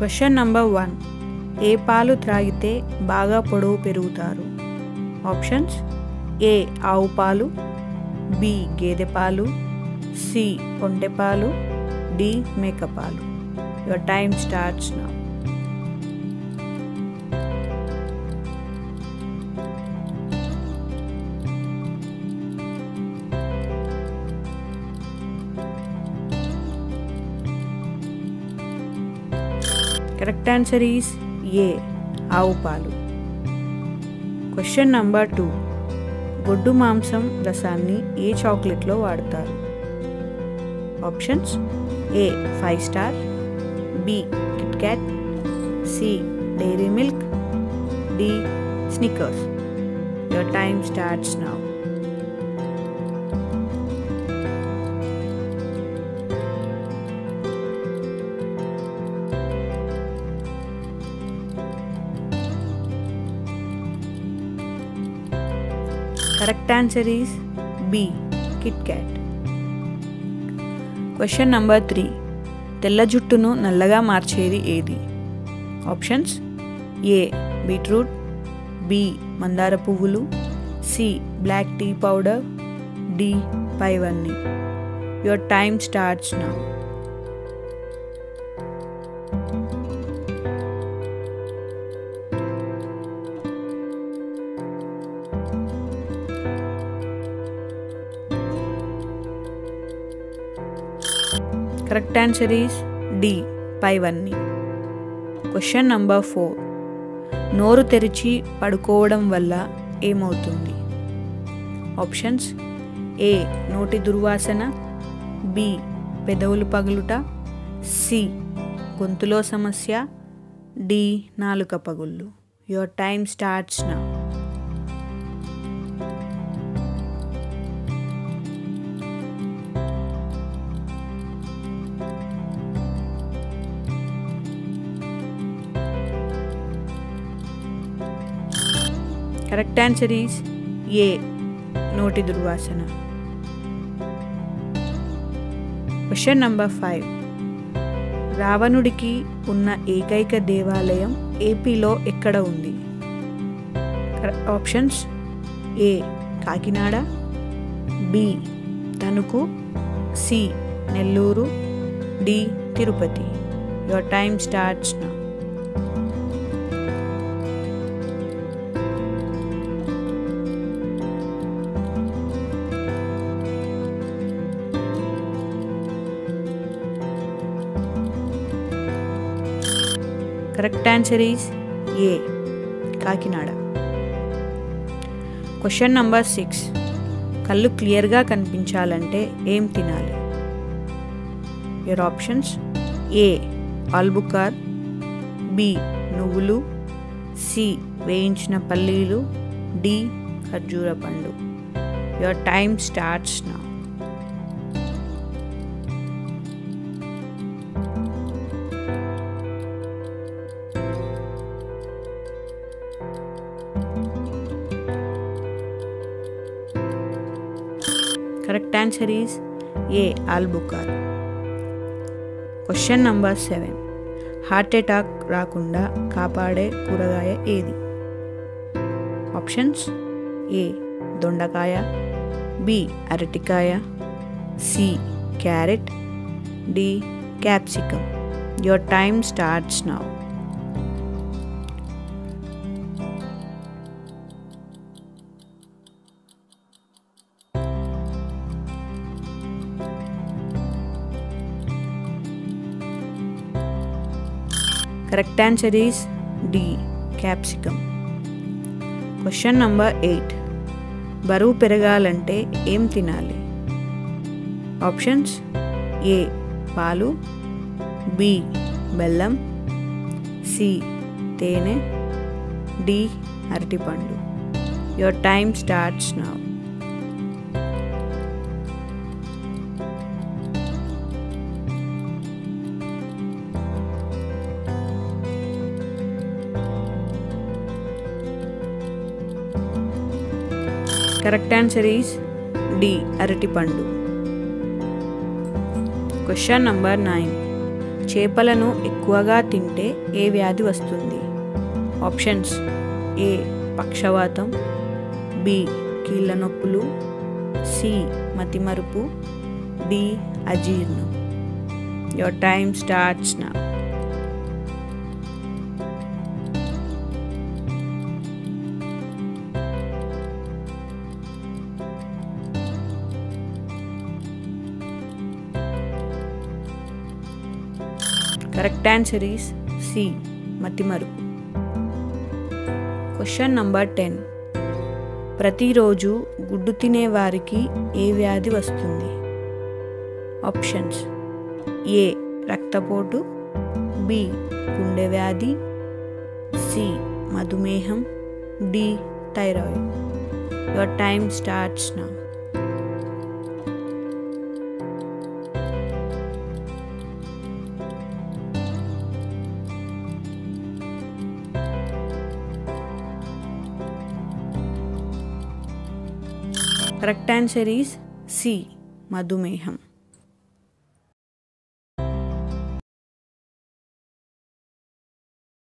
question number one ఏ పాలు త్రాగితే బాగా పొడవు పెరుగుతారు ఆప్షన్స్ ఏ ఆవు పాలు బి గేదె పాలు సి ఒంటె పాలు డి మేక పాలు your time starts now correct answer is A ఆవు పాలు క్వశ్చన్ నంబర్ టూ గొడ్డు మాంసం రసాన్ని ఏ చాక్లెట్లో వాడతారు options A Five Star B KitKat C Dairy Milk D Snickers your time starts now correct answer is B KitKat question number three తెల్ల జుట్టును నల్లగా మార్చేది ఏది ఆప్షన్స్ ఏ బీట్రూట్ బి మందార పువ్వులు C black tea powder D పైవన్నీ your time starts now correct answer is D పైవన్నీ question number four నోరు తెరిచి పడుకోవడం వల్ల ఏమవుతుంది ఆప్షన్స్ ఏ నోటి దుర్వాసన బి పెదవులు పగులుట సి గొంతులో సమస్య డి నాలుక పగుళ్ళు your time starts now correct answer is A నోటి దుర్వాసన క్వశ్చన్ నంబర్ ఫైవ్ రావణుడికి ఉన్న ఏకైక దేవాలయం ఏపీలో ఎక్కడ ఉంది options A Kakinada B Tanuku C Nellore D Tirupati your time starts now correct answer is A Kakinada question number six కళ్ళు క్లియర్గా కనిపించాలంటే ఏం తినాలి యువర్ ఆప్షన్స్ ఏ ఆల్బుకార్ బి నువ్వులు సి వేయించిన పల్లీలు డి ఖర్జూర పండు your time starts now correct answer is A ఆల్బుకార్ question number seven heart attack రాకుండా కాపాడే కూరగాయ ఏది ఆప్షన్స్ ఏ దొండకాయ బి అరటికాయ C carrot D capsicum your time starts now correct answer is D capsicum question number eight బరువు పెరగాలంటే ఏం తినాలి ఆప్షన్స్ ఏ పాలు బి బెల్లం సి తేనె డి అరటిపండు your time starts now correct answer is D అరటిపండు క్వశ్చన్ నంబర్ నైన్ చేపలను ఎక్కువగా తింటే ఏ వ్యాధి వస్తుంది ఆప్షన్స్ ఏ పక్షవాతం బి కీళ్ళ నొప్పులు సి మతిమరుపు డి అజీర్ణం your time starts now correct answer is C మతిమరుపు క్వశ్చన్ నంబర్ టెన్ ప్రతిరోజు గుడ్డు తినే వారికి ఏ వ్యాధి వస్తుంది ఆప్షన్స్ ఏ రక్తపోటు బి గుండె వ్యాధి సి మధుమేహం D thyroid your time starts now correct answer is C మధుమేహం